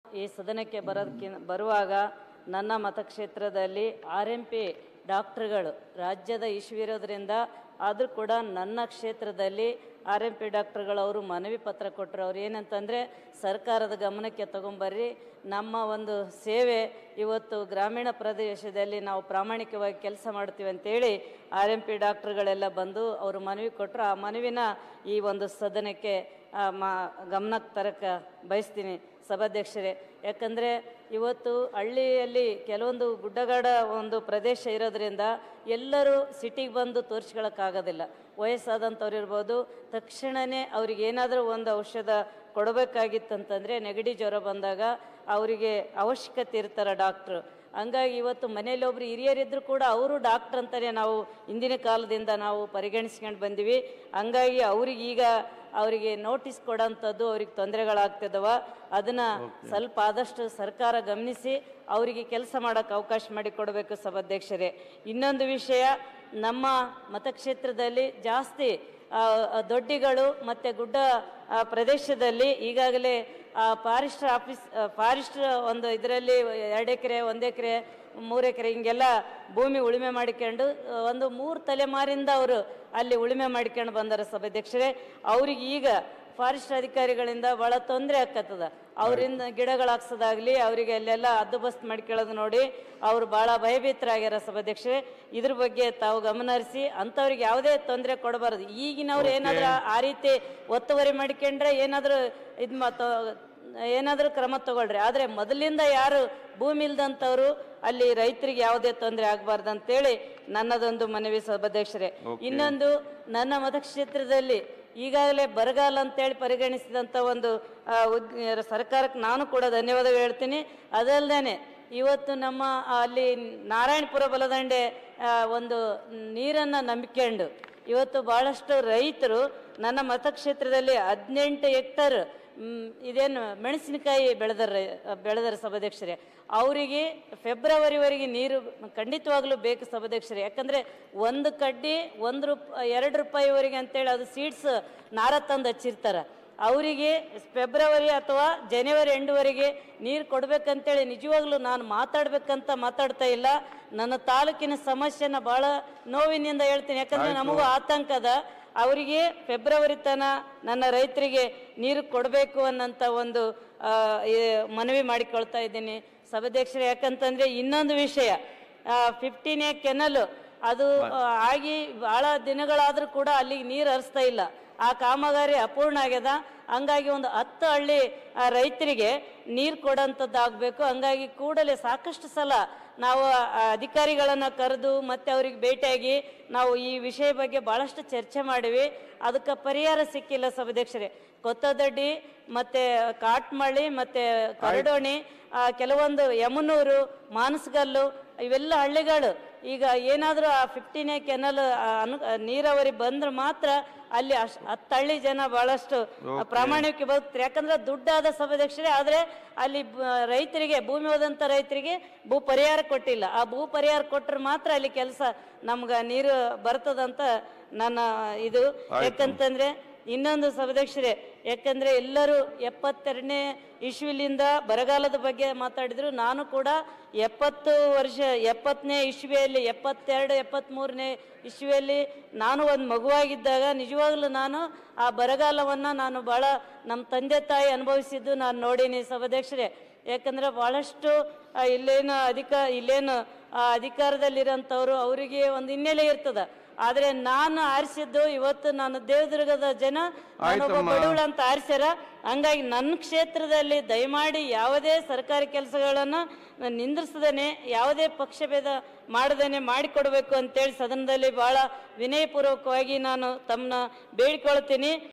ಈ ಸದನಕ್ಕೆ ಬರೋದಕ್ಕೆ ಬರುವಾಗ ನನ್ನ ಮತಕ್ಷೇತ್ರದಲ್ಲಿ ಆರ್ ಎಂ ಪಿ ಡಾಕ್ಟ್ರುಗಳು ರಾಜ್ಯದ ಇಶ್ಯೂ ಇರೋದ್ರಿಂದ ಆದರೂ ಕೂಡ ನನ್ನ ಕ್ಷೇತ್ರದಲ್ಲಿ ಆರ್ ಎಂ ಪಿ ಡಾಕ್ಟ್ರುಗಳು ಅವರು ಮನವಿ ಪತ್ರ ಕೊಟ್ಟರು ಅವ್ರು ಏನಂತಂದರೆ ಸರ್ಕಾರದ ಗಮನಕ್ಕೆ ತಗೊಂಬರ್ರಿ ನಮ್ಮ ಒಂದು ಸೇವೆ ಇವತ್ತು ಗ್ರಾಮೀಣ ಪ್ರದೇಶದಲ್ಲಿ ನಾವು ಪ್ರಾಮಾಣಿಕವಾಗಿ ಕೆಲಸ ಮಾಡ್ತೀವಿ ಅಂತೇಳಿ ಆರ್ ಎಂ ಪಿ ಡಾಕ್ಟ್ರುಗಳೆಲ್ಲ ಬಂದು ಅವರು ಮನವಿ ಕೊಟ್ಟರು ಆ ಮನವಿನ ಈ ಒಂದು ಸದನಕ್ಕೆ ಆ, ಮಾ ಗಮನಕ್ಕೆ ತರಕ್ಕೆ ಬಯಸ್ತೀನಿ ಸಭಾಧ್ಯಕ್ಷರೇ ಯಾಕಂದರೆ ಇವತ್ತು ಹಳ್ಳಿಯಲ್ಲಿ ಕೆಲವೊಂದು ಗುಡ್ಡಗಾಡ ಒಂದು ಪ್ರದೇಶ ಇರೋದ್ರಿಂದ ಎಲ್ಲರೂ ಸಿಟಿಗೆ ಬಂದು ತೋರಿಸ್ಕೊಳ್ಳೋಕ್ಕಾಗೋದಿಲ್ಲ ವಯಸ್ಸಾದಂಥವ್ರು ಇರ್ಬೋದು ತಕ್ಷಣವೇ ಅವ್ರಿಗೆ ಏನಾದರೂ ಒಂದು ಔಷಧ ಕೊಡಬೇಕಾಗಿತ್ತಂತಂದರೆ ನೆಗಡಿ ಜ್ವರ ಬಂದಾಗ ಅವರಿಗೆ ಅವಶ್ಯಕತೆ ಇರ್ತಾರೆ ಡಾಕ್ಟ್ರು ಹಂಗಾಗಿ ಇವತ್ತು ಮನೇಲಿ ಒಬ್ರು ಹಿರಿಯರಿದ್ರು ಕೂಡ ಅವರು ಡಾಕ್ಟ್ರ್ ಅಂತಾನೆ ನಾವು ಇಂದಿನ ಕಾಲದಿಂದ ನಾವು ಪರಿಗಣಿಸ್ಕೊಂಡು ಬಂದಿವಿ ಹಂಗಾಗಿ ಅವ್ರಿಗೆ ಈಗ ಅವರಿಗೆ ನೋಟಿಸ್ ಕೊಡೋಂಥದ್ದು ಅವ್ರಿಗೆ ತೊಂದರೆಗಳಾಗ್ತಿದವ ಅದನ್ನ ಸ್ವಲ್ಪ ಆದಷ್ಟು ಸರ್ಕಾರ ಗಮನಿಸಿ ಅವರಿಗೆ ಕೆಲಸ ಮಾಡೋಕ್ಕೆ ಅವಕಾಶ ಮಾಡಿ ಕೊಡಬೇಕು ಸಭಾಧ್ಯಕ್ಷರೇ ಇನ್ನೊಂದು ವಿಷಯ ನಮ್ಮ ಮತಕ್ಷೇತ್ರದಲ್ಲಿ ಜಾಸ್ತಿ ಆ, ಆ, ದೊಡ್ಡಿಗಳು ಮತ್ತು ಗುಡ್ಡ ಆ, ಪ್ರದೇಶದಲ್ಲಿ ಈಗಾಗಲೇ ಫಾರೆಸ್ಟ್ ಆಫೀಸ್ ಫಾರೆಸ್ಟ್ ಒಂದು ಇದರಲ್ಲಿ ಎರಡು ಎಕರೆ ಒಂದು ಎಕರೆ ಮೂರು ಎಕರೆ ಹಿಂಗೆಲ್ಲ ಭೂಮಿ ಉಳುಮೆ ಮಾಡಿಕೊಂಡು ಆ, ಒಂದು ಮೂರು ತಲೆಮಾರಿಂದ ಅವರು ಅಲ್ಲಿ ಉಳುಮೆ ಮಾಡ್ಕೊಂಡು ಬಂದಾರ ಸಭಾಧ್ಯಕ್ಷರೇ ಅವ್ರಿಗೆ ಈಗ ಫಾರೆಸ್ಟ್ ಅಧಿಕಾರಿಗಳಿಂದ ಭಾಳ ತೊಂದರೆ ಆಕತ್ತದ ಅವರಿಂದ ಗಿಡಗಳು ಹಾಕ್ಸೋದಾಗ್ಲಿ ಅವರಿಗೆ ಅಲ್ಲೆಲ್ಲ ಹದ್ದುಬಸ್ತ್ ಮಾಡ್ಕೊಳ್ಳೋದು ನೋಡಿ ಅವರು ಭಾಳ ಭಯಭೀತರಾಗ್ಯಾರ ಸಭಾಧ್ಯಕ್ಷರೇ ಇದ್ರ ಬಗ್ಗೆ ತಾವು ಗಮನ ಹರಿಸಿ ಅಂಥವ್ರಿಗೆ ಯಾವುದೇ ತೊಂದರೆ ಕೊಡಬಾರದು ಈಗಿನವ್ರು ಏನಾದ್ರೂ ಆ ರೀತಿ ಒತ್ತುವರಿ ಮಾಡ್ಕೊಂಡ್ರೆ ಏನಾದರೂ ಇದು ಮತ್ತ ಏನಾದರೂ ಕ್ರಮ ತಗೊಳ್ರಿ ಆದರೆ ಮೊದಲಿಂದ ಯಾರು ಭೂಮಿ ಇಲ್ದಂಥವ್ರು ಅಲ್ಲಿ ರೈತರಿಗೆ ಯಾವುದೇ ತೊಂದರೆ ಆಗಬಾರ್ದು ಅಂತೇಳಿ ನನ್ನದೊಂದು ಮನವಿ ಸಭಾಧ್ಯಕ್ಷರೇ ಇನ್ನೊಂದು ನನ್ನ ಮತಕ್ಷೇತ್ರದಲ್ಲಿ ಈಗಾಗಲೇ ಬರಗಾಲ ಅಂತೇಳಿ ಪರಿಗಣಿಸಿದಂಥ ಒಂದು ಆ, ಉದ್- ಸರ್ಕಾರಕ್ಕೆ ನಾನು ಕೂಡ ಧನ್ಯವಾದಗಳು ಹೇಳ್ತೀನಿ ಅದಲ್ಲದೆ ಇವತ್ತು ನಮ್ಮ ಅಲ್ಲಿ ನಾರಾಯಣಪುರ ಬಲದಂಡೆ ಆ, ಒಂದು ನೀರನ್ನು ನಂಬಿಕೊಂಡು ಇವತ್ತು ಭಾಳಷ್ಟು ರೈತರು ನನ್ನ ಮತಕ್ಷೇತ್ರದಲ್ಲಿ ಹದಿನೆಂಟು ಹೆಕ್ಟರ್ ಮ್, ಇದೇನು ಮೆಣಸಿನಕಾಯಿ ಬೆಳೆದಾರ ಬೆಳೆದಾರ ಸಭಾಧ್ಯಕ್ಷರೇ ಅವರಿಗೆ ಫೆಬ್ರವರಿವರೆಗೆ ನೀರು ಖಂಡಿತವಾಗ್ಲೂ ಬೇಕು ಸಭಾಧ್ಯಕ್ಷರೇ ಯಾಕಂದರೆ ಒಂದು ಕಡ್ಡಿ ಒಂದು ರೂಪ್ ಎರಡು ರೂಪಾಯಿವರೆಗೆ ಅಂತೇಳಿ ಅದು ಸೀಡ್ಸ್ ನಾರ ತಂದು ಹಚ್ಚಿರ್ತಾರೆ ಅವರಿಗೆ ಫೆಬ್ರವರಿ ಅಥವಾ ಜನವರಿ ಎಂಡುವರೆಗೆ ನೀರು ಕೊಡ್ಬೇಕಂತೇಳಿ ನಿಜವಾಗ್ಲೂ ನಾನು ಮಾತಾಡ್ಬೇಕಂತ ಮಾತಾಡ್ತಾ ಇಲ್ಲ ನನ್ನ ತಾಲೂಕಿನ ಸಮಸ್ಯೆನ ಭಾಳ ನೋವಿನಿಂದ ಹೇಳ್ತೀನಿ ಯಾಕಂದ್ರೆ ನಮಗೂ ಆತಂಕದ ಅವರಿಗೆ ಫೆಬ್ರವರಿ ತನ ನನ್ನ ರೈತರಿಗೆ ನೀರು ಕೊಡಬೇಕು ಅನ್ನೋಂಥ ಒಂದು ಆ, ಈ ಮನವಿ ಮಾಡಿಕೊಳ್ತಾ ಇದ್ದೀನಿ ಸಭಾಧ್ಯಕ್ಷರೇ ಯಾಕಂತಂದ್ರೆ ಇನ್ನೊಂದು ವಿಷಯ ಫಿಫ್ಟೀನ್ ಎ ಕೆನಲ್ ಅದು ಆ, ಆಗಿ ಬಹಳ ದಿನಗಳಾದರೂ ಕೂಡ ಅಲ್ಲಿಗೆ ನೀರು ಹರಿಸ್ತಾ ಇಲ್ಲ ಆ ಕಾಮಗಾರಿ ಅಪೂರ್ಣ ಆಗ್ಯದ ಹಂಗಾಗಿ ಒಂದು ಹತ್ತು ಹಳ್ಳಿ ಆ, ರೈತರಿಗೆ ನೀರು ಕೊಡೋಂಥದ್ದು ಆಗಬೇಕು ಹಂಗಾಗಿ ಕೂಡಲೇ ಸಾಕಷ್ಟು ಸಲ ನಾವು ಆ ಅಧಿಕಾರಿಗಳನ್ನು ಕರೆದು ಮತ್ತೆ ಅವ್ರಿಗೆ ಭೇಟಿಯಾಗಿ ನಾವು ಈ ವಿಷಯ ಬಗ್ಗೆ ಭಾಳಷ್ಟು ಚರ್ಚೆ ಮಾಡಿವಿ ಅದಕ್ಕೆ ಪರಿಹಾರ ಸಿಕ್ಕಿಲ್ಲ ಸಭಾಧ್ಯಕ್ಷರೇ ಕೊತ್ತದಡ್ಡಿ ಮತ್ತೆ ಕಾಟ್ಮಳ್ಳಿ ಮತ್ತೆ ಕರಡೋಣಿ ಆ, ಕೆಲವೊಂದು ಯಮನೂರು ಮಾನಸಗಲ್ಲು ಇವೆಲ್ಲ ಹಳ್ಳಿಗಳು ಈಗ ಏನಾದರೂ ಆ ಫಿಫ್ಟೀನೇ ಕೆನಲ್ ಅನು ನೀರಾವರಿ ಬಂದ್ರೆ ಮಾತ್ರ ಅಲ್ಲಿ ಅಶ್ ಹತ್ತು ಹಳ್ಳಿ ಜನ ಬಹಳಷ್ಟು ಪ್ರಾಮಾಣಿಕ ಬದುಕ್ತಾರೆ ಯಾಕಂದ್ರೆ ದುಡ್ಡಾದ ಸಭಾಧ್ಯಕ್ಷರೇ ಆದರೆ ಅಲ್ಲಿ ಬ- ರೈತರಿಗೆ ಭೂಮಿ ಹೋದಂಥ ರೈತರಿಗೆ ಭೂ ಪರಿಹಾರ ಕೊಟ್ಟಿಲ್ಲ ಆ ಭೂ ಪರಿಹಾರ ಕೊಟ್ಟರೆ ಮಾತ್ರ ಅಲ್ಲಿ ಕೆಲಸ ನಮ್ಗೆ ನೀರು ಬರ್ತದಂತ ನನ್ನ ಇದು ಯಾಕಂತಂದ್ರೆ ಇನ್ನೊಂದು ಸಭಾಧ್ಯಕ್ಷರೇ ಯಾಕಂದ್ರೆ ಎಲ್ಲರೂ ಎಪ್ಪತ್ತೆರಡನೇ ಇಶ್ವಿಲಿಂದ ಬರಗಾಲದ ಬಗ್ಗೆ ಮಾತಾಡಿದ್ರು ನಾನು ಕೂಡ ಎಪ್ಪತ್ತು ವರ್ಷ ಎಪ್ಪತ್ತನೇ ಇಶ್ವಿಯಲ್ಲಿ ಎಪ್ಪತ್ತೆರಡು ಎಪ್ಪತ್ತ್ಮೂರನೇ ಇಶ್ವಿಯಲ್ಲಿ ನಾನು ಒಂದು ಮಗುವಾಗಿದ್ದಾಗ ನಿಜವಾಗ್ಲೂ ನಾನು ಆ ಬರಗಾಲವನ್ನು ನಾನು ಭಾಳ ನಮ್ಮ ತಂದೆ ತಾಯಿ ಅನುಭವಿಸಿದ್ದು ನಾನು ನೋಡೀನಿ ಸಭಾಧ್ಯಕ್ಷರೇ ಯಾಕಂದ್ರೆ ಭಾಳಷ್ಟು ಆ, ಇಲ್ಲೇನು ಅಧಿಕ ಇಲ್ಲೇನು ಆ, ಅಧಿಕಾರದಲ್ಲಿರೋಂಥವ್ರು ಅವರಿಗೆ ಒಂದು ಹಿನ್ನೆಲೆ ಇರ್ತದ ಆದರೆ ನಾನು ಆರಿಸಿದ್ದು ಇವತ್ತು ನಾನು ದೇವದುರ್ಗದ ಜನ ನಾನೊಬ್ಬ ಬಡವಳು ಅಂತ ಆರಿಸ್ಯಾರ ಹಂಗಾಗಿ ನನ್ನ ಕ್ಷೇತ್ರದಲ್ಲಿ ದಯಮಾಡಿ ಯಾವುದೇ ಸರ್ಕಾರಿ ಕೆಲಸಗಳನ್ನು ನಿಂದ್ರಿಸದೇನೆ ಯಾವುದೇ ಪಕ್ಷಭೇದ ಮಾಡದೇನೆ ಮಾಡಿಕೊಡ್ಬೇಕು ಅಂತೇಳಿ ಸದನದಲ್ಲಿ ಭಾಳ ವಿನಯಪೂರ್ವಕವಾಗಿ ನಾನು ತಮ್ಮನ್ನ ಬೇಡಿಕೊಳ್ತೀನಿ